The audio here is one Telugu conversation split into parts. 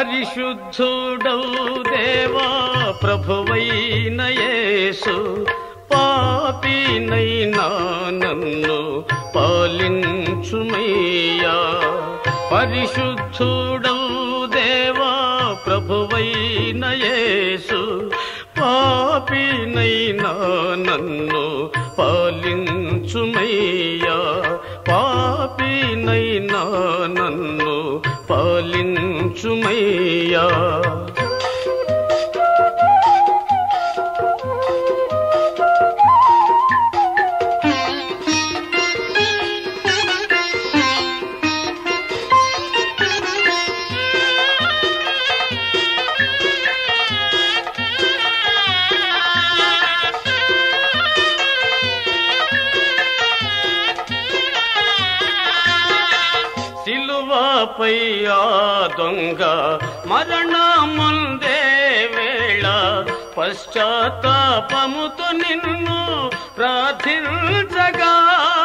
పరిశుద్ధుడౌ దేవా ప్రభువైన యేసు పాపినైనా నన్ను పాలించుమయ్యా పరిశుద్ధుడౌ దేవా ప్రభువైన యేసు పాపినైనా నన్ను పాలించుమయ్యా పాపినైనా నన్ను పాలించుమయ్యా సిలువపై ఆ దొంగ మరణముందే వేళ పశ్చాత్తాపముతో నిన్ను ప్రార్థించగా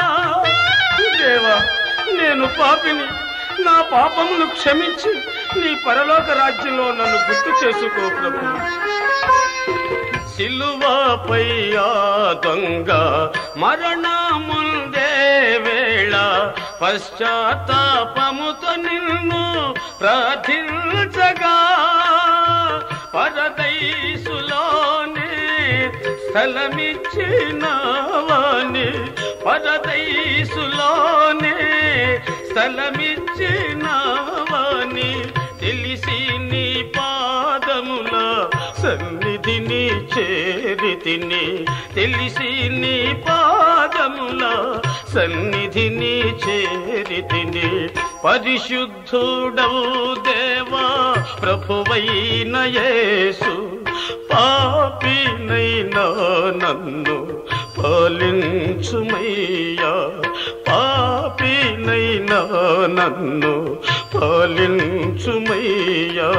దేవా నేను పాపిని నా పాపమును క్షమించి నీ పరలోక రాజ్యంలో నన్ను గుర్తు చేసుకో ప్రభు సిలువపై ఆ దొంగ మరణముందే వేళ పశ్చాత్తాపముతో నిన్ను ప్రార్థించగా పరదైసులోనే స్థలమిచ్చినవాని పరదైసులోనే స్థలమిచ్చినవాని తెలిసి నీ పాదముల సన్నిధిని చేరితిని తెలిసి నీ పాదముల సన్నిధిని చేరితిని పరిశుద్ధుడవు దేవా ప్రభువైన యేసు పాపినైనా నన్ను పాలించుమయ్యా పాపినైనా నన్ను పాలించుమయ్యా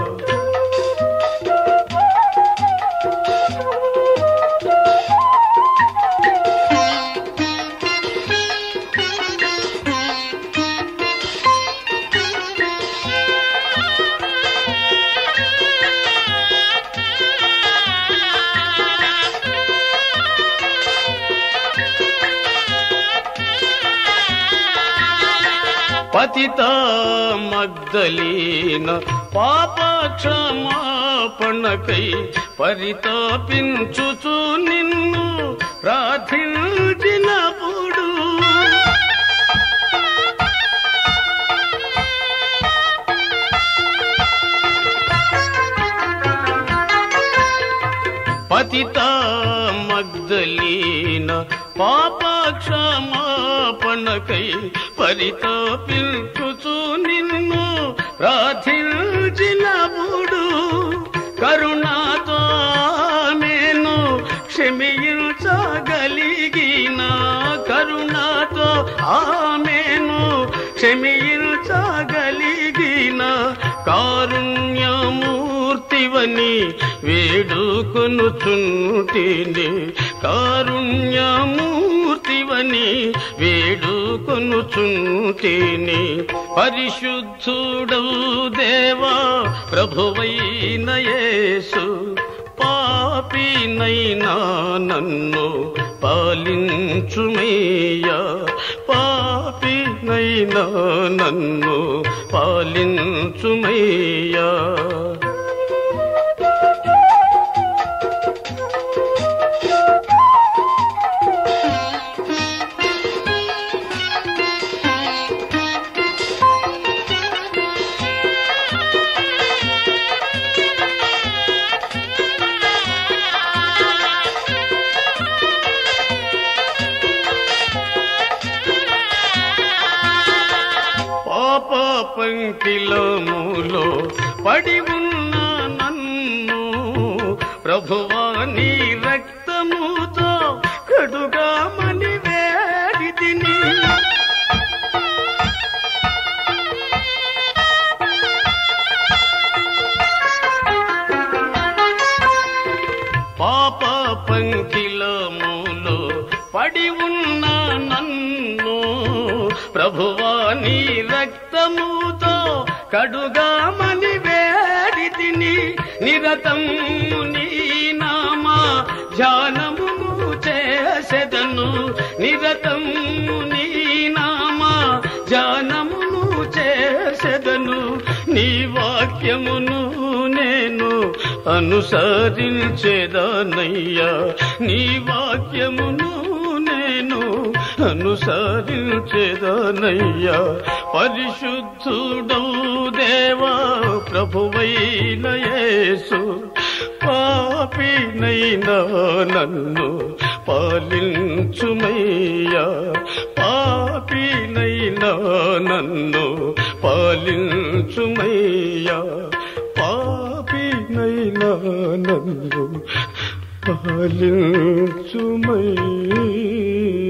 పతిత మగ్దలీన పాప క్షమాపణకై పరితాపించుచు నిన్ను ప్రార్థించినప్పుడు పతిత మగ్దలీన పాప క్షమాపణకై పరితాపించుచు నిన్ను ప్రార్థించినప్పుడు కరుణాతో నేను క్షమించగలిగిన కరుణాతో ఆమెను క్షమించగలిగిన కారుణ్యమూర్తివని వేడుకొనుచుంటిని కారుణ్యమూర్తివని వేడుకొనుచుంటిని పరిశుద్ధుడవు దేవా ప్రభువైన యేసు పాపినైనా నన్ను పాలించుమయ్యా పాపినైనా నన్ను పాలించుమయ్యా పాప పంక్తిలో మూలో పడి ఉన్న నన్ను ప్రభువా నీ రక్తముతో కడుగా మని వేడితిని పాప పంక్తిలో మూలో పడి ఉన్న నన్ను ప్రభువా నీ రక్తముతో కడుగా మని వేడితిని నిరతం నీ నామ ధ్యానమును చేసెదను నిరతం నీ నామ ధ్యానమును చేసెదను నీ వాక్యమును నేను అనుసరించేదానయ్యా నీ వాక్యమును నేను అనుసరించేదానయ్యా పరిశుద్ధుడౌ దేవా ప్రభువైన యేసు పాపినైనా నన్ను పాలించుమయ్యా పాపినైనా నన్ను పాలించుమయ్యా పాపినైనా నన్ను పాలించుమయ్యా